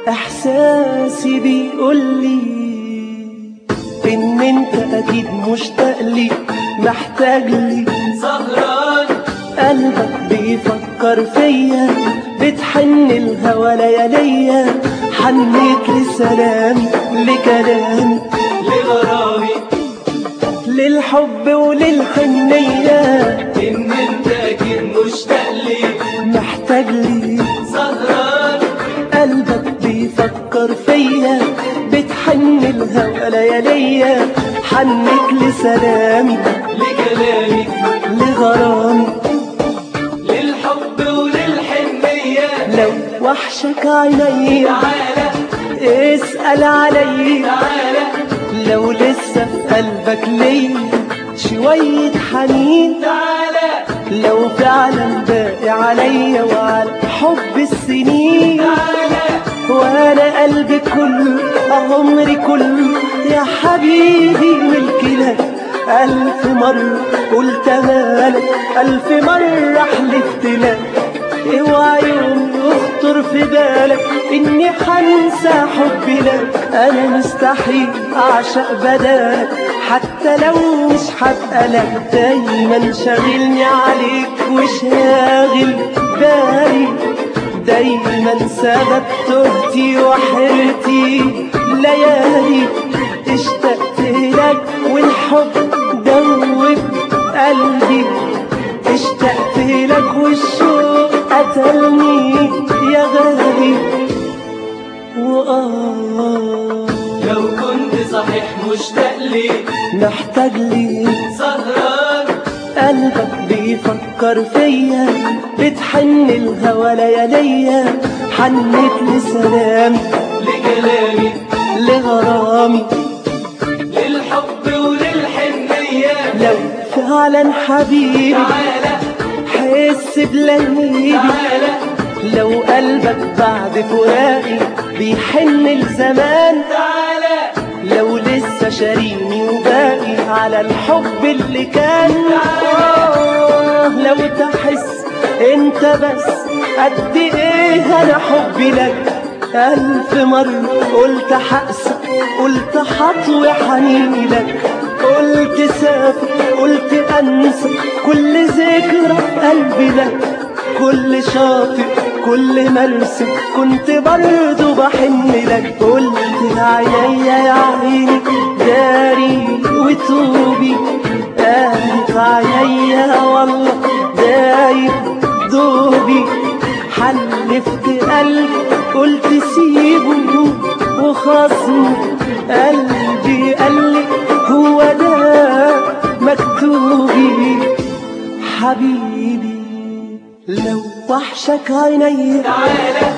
احساسي بيقولي ان انت اكيد مشتاق لي محتاج لي سهران قلبك بيفكر فيا بتحن الهوى لياليا حنيت لسلامي لكلامي لغرامي للحب وللحنية ان انت اكيد مشتاق لي محتاج لي سهران قلبك بيفكر فيا بتحن الهوى لياليا حنيت لسلامي لكلامي لغرامي للحب وللحنية لو وحشك عيني تعالى اسأل علي تعالى لو لسه في قلبك ليا شوية حنين تعالى لو فعلا باقي عليا وعلى حب السنين تعالى وانا قلبي كله عمري كله يا حبيبي ملكي لك ألف مرة قلتها لك ألف مرة حلفت لك اوعى يوم يخطر في بالك اني حنسى حبي لك انا مستحيل اعشق بدالك حتى لو مش هبقى لك دايما شاغلني عليك وشاغل بالي دايما سبب تهتي وحيرتي ليالي اشتقت لك والحب دوب قلبي اشتقت لك والشوق قتلني يا غالي وآه لو كنت صحيح مشتاق لي محتاج لي سهران قلبك بيفكر فيا بتحن الهوى لياليا حنيت لسلامي لكلامي لغرامي للحب وللحنية لو فعلا حبيبي تعالى حس بلهيبي تعالى لو قلبك بعد فراقي بيحن الزمان تعالى لو لسه شاريني وباقي على الحب اللي كان آه لو تحس انت بس قد ايه انا حبي لك ألف مرة قلت حقسى قلت حطوي حنيني لك قلت سافر قلت أنسى كل ذكرى في قلبي لك كل شاطئ كل مرسى كنت برضو بحن لك قلت عينيا يا عيني داري وتوبي قالت عينيا والله دايب دوبي حلفت قلبي قلت سيبه وخصمه قلبي قال لي هو ده مكتوبي حبيبي لو وحشك عيني تعالى